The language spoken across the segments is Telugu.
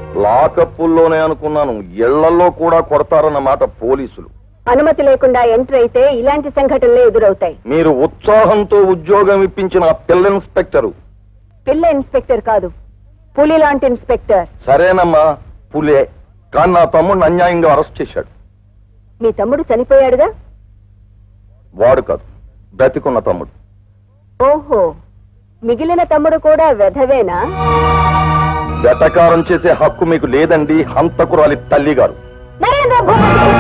లాకప్పుల్లోనే అనుకున్నాను ఇళ్లలో కూడా కొడతారన్నమాట పోలీసులు అనుమతి లేకుండా ఎంటర్ అయితే ఇలాంటి సంఘటనలే ఎదురవుతాయి మీరు ఉత్సాహంతో ఉద్యోగం ఇప్పించిన ఆ పిల్ల ఇన్స్పెక్టరు పిల్ల ఇన్స్పెక్టర్ కాదు పులి లాంటి ఇన్స్పెక్టర్ సరేనమ్మా పులే కానీ నా తమ్ముడిని అన్యాయంగా అరెస్ట్ చేశాడు మీ తమ్ముడు చనిపోయాడుగా వాడు కాదు బ్రతికున్న తమ్ముడు ఓహో మిగిలిన తమ్ముడు కూడా వెధవేనా వెటకారం చేసే హక్కు మీకు లేదండి హంతకురాలి తల్లి గారు నరేంద్ర భూపతి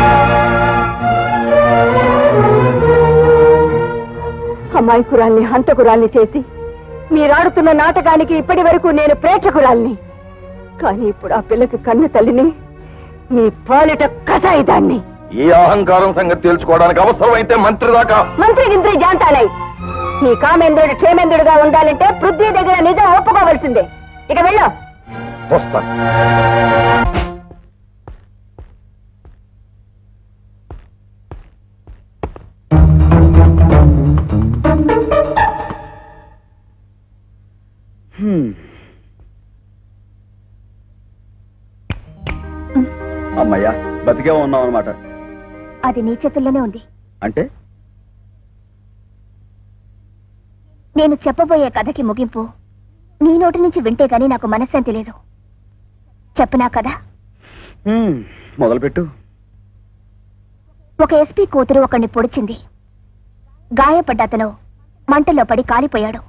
అమాయకురాల్ని హంతకురాల్ని చేసి మీరాడుతున్న నాటకానికి ఇప్పటి వరకు నేను ప్రేక్షకురాల్ని కానీ ఇప్పుడు ఆ పిల్లకి కన్ను తల్లిని మీ పాలిట కసాయిదాన్ని ఈ అహంకారం సంగతి తేల్చుకోవడానికి అవసరమైతే మంత్రి దాకా మంత్రి గింత్రి జాంతాలై నీ కామేంద్రుడు క్షేమేంద్రుడుగా ఉండాలంటే పృథ్వీ దగ్గర నిజం ఒప్పుకోవలసిందే ఇక వెళ్ళు వస్తాను అమ్మయ్యా బతికే ఉన్నాం అనమాట అది నీ చేతుల్లోనే ఉంది అంటే నేను చెప్పబోయే కథకి ముగింపు నీ నోటి నుంచి వింటే గానీ నాకు మనశ్శాంతి లేదు చెప్పనా కదా హ్మ్, మొదలుపెట్టు ఒక ఎస్పీ కూతురు ఒకడిని పొడిచింది గాయపడ్డ అతను మంటల్లో పడి కాలిపోయాడు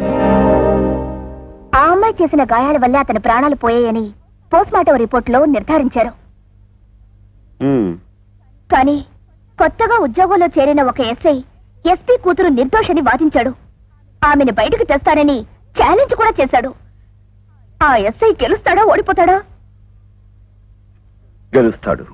ఆ అమ్మాయి చేసిన గాయాల వల్లే అతని ప్రాణాలు పోయాయని పోస్ట్మార్టం రిపోర్టులో నిర్ధారించారు హ్మ్, కానీ కొత్తగా ఉద్యోగంలో చేరిన ఒక ఎస్ఐ ఎస్పీ కూతురు నిర్దోషని వాదించాడు ఆమెను బయటకు తెస్తానని ఛాలెంజ్ కూడా చేశాడు ఆ ఎస్ఐ గెలుస్తాడా ఓడిపోతాడా గెలుస్తాడు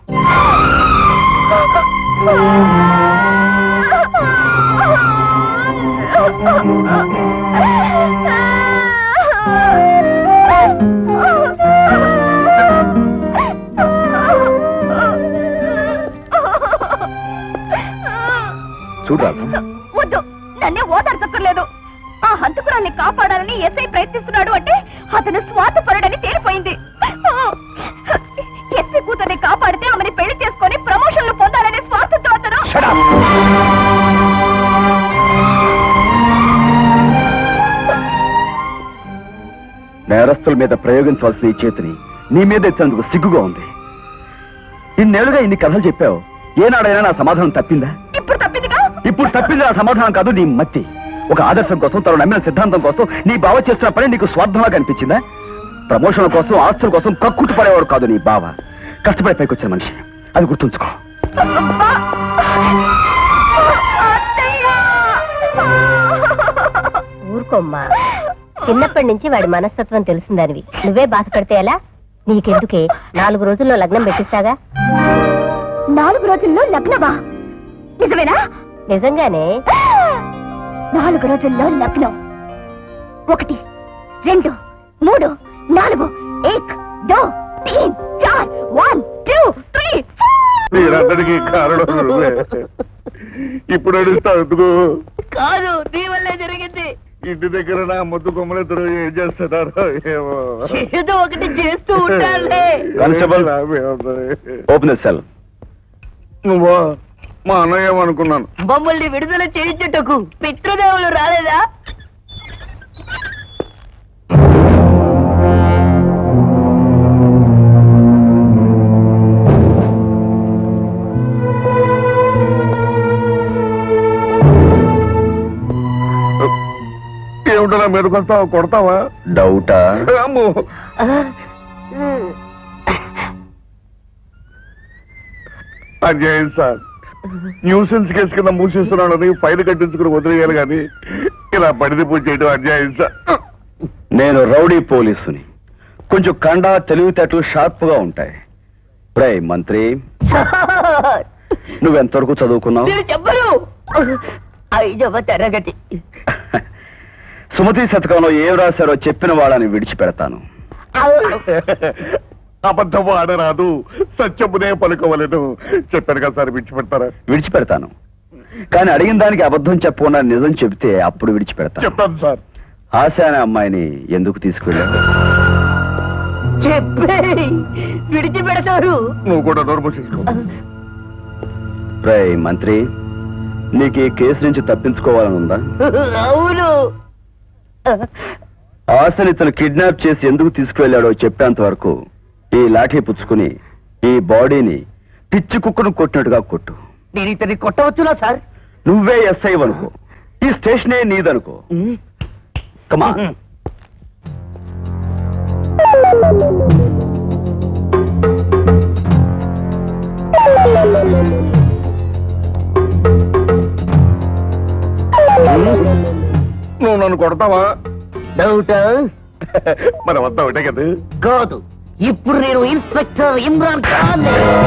చూడాలి వద్దు నన్నే ఓదార్చక్కర్లేదు ఆ హంతకురాల్ని కాపాడాలని ఎస్ఐ ప్రయత్నిస్తున్నాడు అంటే అతను స్వార్థపరుడని తేలిపోయింది ఎస్ఐ కూతుర్ని కాపాడితే ఆమెని పెళ్లి చేసుకొని ప్రమోషన్లు పొందాలనే స్వార్థంతో అతను నేరస్తుల మీద ప్రయోగించవలసిన ఈ చేతిని నీ మీద ఎత్తేందుకు సిగ్గుగా ఉంది ఇన్నేళ్లుగా ఇన్ని కథలు చెప్పావు ఏనాడైనా నా సమాధానం తప్పిందా ఇప్పుడు తప్పిందిగా ఇప్పుడు తప్పింది నా సమాధానం కాదు నీ మత్తి ఒక ఆదర్శం కోసం తను నమ్మిన సిద్ధాంతం కోసం నీ బావ చేస్తున్న పని నీకు స్వార్థంగా కనిపించిందా ప్రమోషన్ కోసం ఆస్తుల కోసం కక్కుట్టు పడేవాడు కాదు నీ బావ కష్టపడి పైకి వచ్చిన మనిషి అది గుర్తుంచుకో ఊరుకోమ్మా చిన్నప్పటి నుంచి వాడి మనస్తత్వం తెలిసిందనివి నువ్వే బాధపడితే ఎలా నీకెందుకే నాలుగు రోజుల్లో లగ్నం పెట్టిస్తాగా నాలుగు రోజుల్లో లగ్నమా నిజమేనా నిజంగానే నాలుగు రోజుల్లో లగ్నం ఒకటి రెండు మూడు నాలుగు ఏక్ దో తీన్ చార్ వన్ టూ త్రీ మీరందరికీ కారణం నువ్వే ఇప్పుడు అడుగుతావు ఎందుకు కాదు నీ వల్లే జరిగింది ఇంటి దగ్గర నా ముద్దు కొమ్మలిద్దరు ఏం చేస్తున్నారో ఏమో ఏదో ఒకటి చేస్తూ ఉండాలే కానిస్టేబుల్. నామే ఉంది. ఓపెన్ సెల్ నువ్వా మా అన్నయ్య ఏమనుకున్నాను మమ్మల్ని విడుదల చేయించుటకు పితృదేవులు రాలేదా ఏమిటో నా మీదకి వస్తావా కొడతావా డౌటా అమ్మో అన్యాయం సార్ న్యూసెన్స్ కేసు కింద మూసేస్తున్నాడని ఫైల్ కట్టించుకుని వదిలేయాలి కానీ ఇలా బడిది పూజ చేయడం అన్యాయం సార్ నేను రౌడీ పోలీసుని కొంచెం కండ తెలివితేటలు షార్ప్ గా ఉంటాయి రై మంత్రి నువ్వెంతవరకు చదువుకున్నావు నేను చెప్పను ఐదవ తరగతి సుమతి శతకంలో ఏం రాశారో చెప్పిన వాళ్ళని విడిచిపెడతాను అబద్ధము ఆడరాదు సత్యమునే పలుకోవలేదు చెప్పాను కదా సార్ విడిచిపెడతారా విడిచిపెడతాను కానీ అడిగిన దానికి అబద్ధం చెప్పకుండా నిజం చెబితే అప్పుడు విడిచిపెడతాను చెప్తాను సార్ ఆశ అనే అమ్మాయిని ఎందుకు తీసుకెళ్ళావు చెప్పే విడిచిపెడతారు నువ్వు కూడా నోరు మూసేసుకో రై మంత్రి నీకు ఈ కేసు నుంచి తప్పించుకోవాలని ఉందా అవును ఆశని ఇతను కిడ్నాప్ చేసి ఎందుకు తీసుకువెళ్ళాడో చెప్పేంత వరకు ఈ లాఠీ పుచ్చుకుని ఈ బాడీని పిచ్చి కుక్కను కొట్టినట్టుగా కొట్టు నేను ఇతన్ని కొట్టవచ్చునా సార్ నువ్వే ఎస్ఐ అనుకో ఈ స్టేషనే నీదనుకో కమా నువ్వు నన్ను కొడతావా డౌట్ మరి వద్దా ఒకటే కదా కాదు ఇప్పుడు నేను ఇన్స్పెక్టర్ ఇమ్రాన్ ఖాన్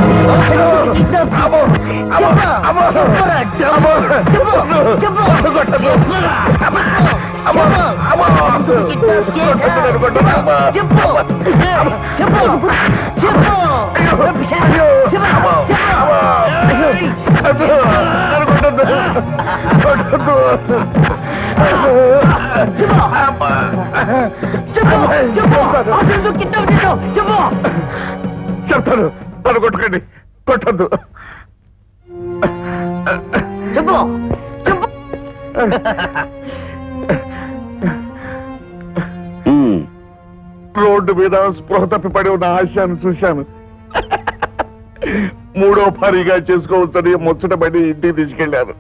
చెప్తాను నన్ను కొట్టుకోండి కొట్టద్దు చెప్పు చెప్పు ఉమ్. రోడ్డు మీద స్పృహ తప్పిపడి ఉన్న ఆశయాన్ని చూశాను మూడో భారీగా చేసుకోవచ్చని ముచ్చటపడి ఇంటికి తీసుకెళ్లాను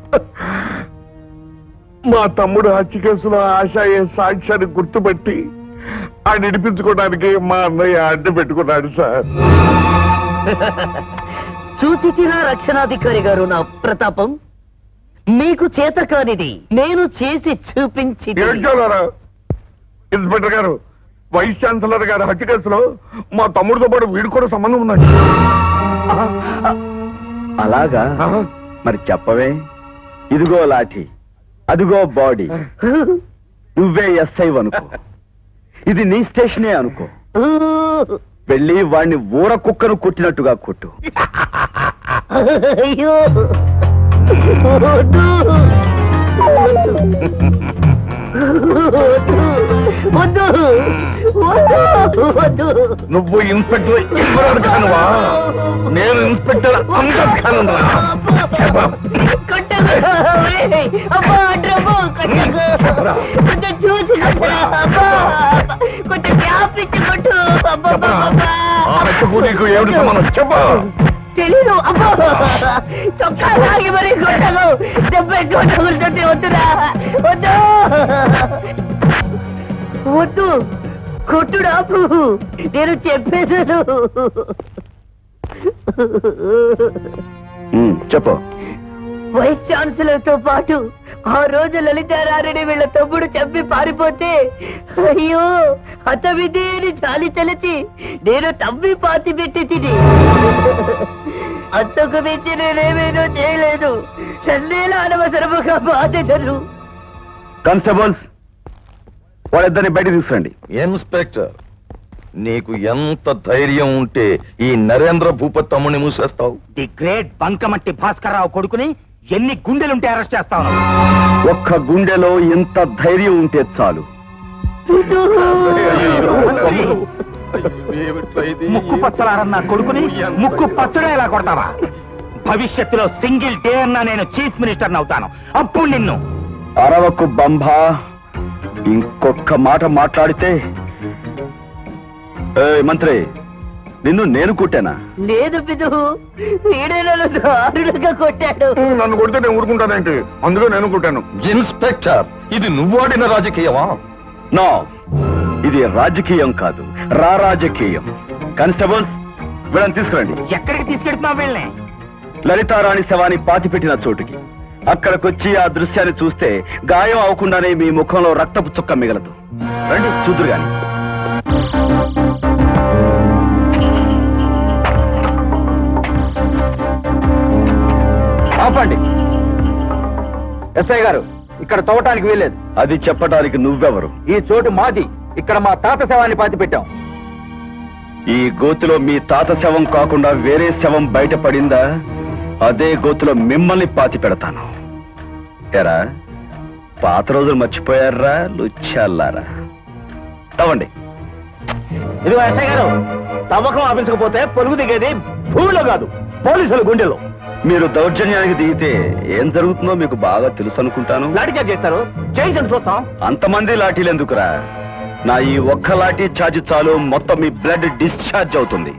మా తమ్ముడు హత్య కేసులో ఆశ అయ్యే సాక్ష్యాన్ని గుర్తుపట్టి ఆ నిడిపించుకోవడానికి మా అన్నయ్య అడ్డు పెట్టుకున్నాడు సార్ చూచితినా రక్షణాధికారి గారు నా ప్రతాపం మీకు చేత కానిది నేను చేసి చూపించి ఏంటోరా ఇన్స్పెక్టర్ గారు వైస్ ఛాన్సలర్ గారి హత్య కేసులో మా తమ్ముడితో పాటు వీడు కూడా సంబంధం ఉన్నాడు అలాగా ఆహా. మరి చెప్పవే ఇదిగో లాఠీ అదిగో బాడీ నువ్వే ఎస్ఐ అనుకో ఇది నీ స్టేషనే అనుకో వెళ్ళి వాణ్ణి ఊర కుక్కను కొట్టినట్టుగా కొట్టు అయ్యో వద్దు. వద్దు వద్దు వద్దు నువ్వు ఇన్స్పెక్టర్ ఇమ్రాన్ ఖాన్వా నేను ఇన్స్పెక్టర్ అంగద్ ఖాన్ రా కొట్టకు ఒరేయ్, అబ్బా డ్రమ్ము కొట్టకు కొంచెం చూసి కొట్టరా అబ్బా కొంచెం గ్యాప్ ఇచ్చి కొట్టు అబ్బా అబ్బా, అబ్బా. ఆ హత్యకు నీకు ఏమిటి సంబంధం చెప్పు తెలీదు అబ్బా చొక్కా లాగి మరి కొట్టకు దెబ్బ ఎక్కువ తగులుతుంటే వద్దురా వద్దు వద్దు కొట్టుడా నేను చెప్పేశాను ఉమ్, చెప్పు వైస్ ఛాన్సలర్ తో పాటు ఆ రోజు లలితారారిని వీళ్ళ తమ్ముడు చంపి పారిపోతే అయ్యో హతవిధేని చాలి తలచి నేను తమ్మి పాతి పెట్టి తిని అంతకు మించి నేనేమేనో చేయలేదు నన్నేలా అనవసరముగా బాధెదరు కానిస్టేబుల్స్ వాళ్ళిద్దరిని బయట తీసుకురండి ఇన్స్పెక్టర్ నీకు ఎంత ధైర్యం ఉంటే ఈ నరేంద్ర భూపత్ తమ్ముని మూసేస్తావు ది గ్రేట్ బంకమట్టి భాస్కర్రావు కొడుకుని ఎన్ని గుండెలుంటే అరెస్ట్ చేస్తావు ఒక్క గుండెలో ఎంత ధైర్యం ఉంటే చాలు ముక్కు పచ్చలారన్న కొడుకుని ముక్కు పచ్చడే ఎలా కొడతావా భవిష్యత్తులో సింగిల్ డే అన్నా నేను చీఫ్ మినిస్టర్ అవుతాను అప్పుడు నిన్ను అరవకు బంభా ఇంకొక్క మాట మాట్లాడితే ఏయ్ మంత్రి నిన్ను నేను కుట్టానా లేదు పిదు వీడేనలు దారుణంగా కొట్టాడు నన్ను కొడితే నేను ఊరుకుంటానేంటి అందులో నేను కొట్టాను ఇన్స్పెక్టర్ ఇది నువ్వు ఆడిన రాజకీయమా నో ఇది రాజకీయం కాదు రా రాజకీయం కానిస్టేబుల్స్ వీళ్ళని తీసుకురండి ఎక్కడికి తీసుకెడుతున్నావు వీళ్ళని లలితారాణి శవాన్ని పాతిపెట్టిన చోటుకి అక్కడికొచ్చి ఆ దృశ్యాన్ని చూస్తే గాయం అవకుండానే మీ ముఖంలో రక్తపు చుక్క మిగలదు రండి చూదురు గాని ఆపండి ఎస్ఐ గారు ఇక్కడ తవ్వటానికి వీల్లేదు అది చెప్పడానికి నువ్వెవరు ఈ చోటు మాది ఇక్కడ మా తాత శవాన్ని పాతి పెట్టాం ఈ గోతిలో మీ తాత శవం కాకుండా వేరే శవం బయటపడిందా అదే గోతిలో మిమ్మల్ని పాతి పెడతాను ఎరా పాత రోజులు మర్చిపోయారా లుచ్చాలారా తవ్వండి ఇదిగో ఎస్ఐ గారు తవ్వకం ఆపించకపోతే పొలుగు దిగేది భూమిలో కాదు పోలీసుల గుండెల్లో మీరు దౌర్జన్యానికి దిగితే ఏం జరుగుతుందో మీకు బాగా తెలుసు అనుకుంటాను లాఠీ చార్జ్ చేస్తారు చేయించండి చూస్తాం అంతమంది లాఠీలు ఎందుకురా నా ఈ ఒక్క లాఠీ ఛార్జ్ చాలు మొత్తం మీ బ్లడ్ డిశ్చార్జ్ అవుతుంది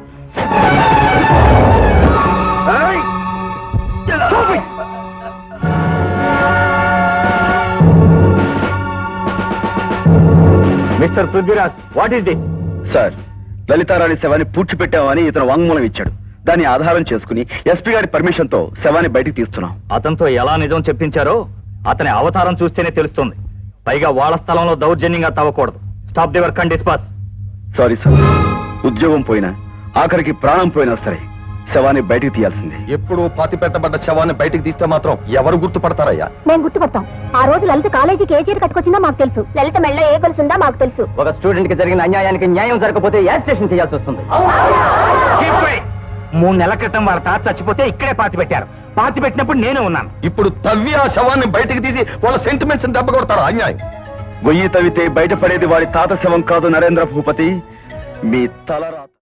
mister Prithviraj what is this sir Lalitharani శవాన్ని పూడ్చిపెట్టామని ఇతను వాంగ్మూలం ఇచ్చాడు దాన్ని ఆధారం చేసుకుని ఎస్పీ గారి పర్మిషన్ తో శవాన్ని బయటికి తీస్తున్నాం అతనితో ఎలా నిజం చెప్పించారో అతని అవతారం చూస్తేనే తెలుస్తుంది పైగా వాళ్ళ స్థలంలో దౌర్జన్యంగా తవ్వకూడదు stop the work and disperse sorry sir ఉద్యోగం పోయినా ఆఖరికి ప్రాణం పోయినా సరే శవాన్ని బయటికి తీయాల్సిందే ఎప్పుడు పాతి పెట్టబడ్డ శవాన్ని బయటికి తీస్తే మాత్రం ఎవరు గుర్తుపడతారయ్యా మేము గుర్తుపడతాం ఆ రోజు లలిత కాలేజీకి ఏ చీర కట్టుకొచ్చిందో మాకు తెలుసు లలిత మెళ్ళ ఏ గొలుసుందో మాకు తెలుసు ఒక స్టూడెంట్ కి జరిగిన అన్యాయానికి న్యాయం జరగకపోతే యాడ్ స్టేషన్ చేయాల్సి వస్తుంది మూడు నెలల క్రితం వాళ్ళ తాత చచ్చిపోతే ఇక్కడే పాతి పెట్టారు పాతి పెట్టినప్పుడు నేనే ఉన్నాను ఇప్పుడు తవ్వి ఆ శవాన్ని బయటికి తీసి వాళ్ళ సెంటిమెంట్స్ దెబ్బ కొడతారు అన్యాయం గొయ్యి తవ్వితే బయటపడేది వాడి తాత శవం కాదు నరేంద్ర భూపతి మీ తలరా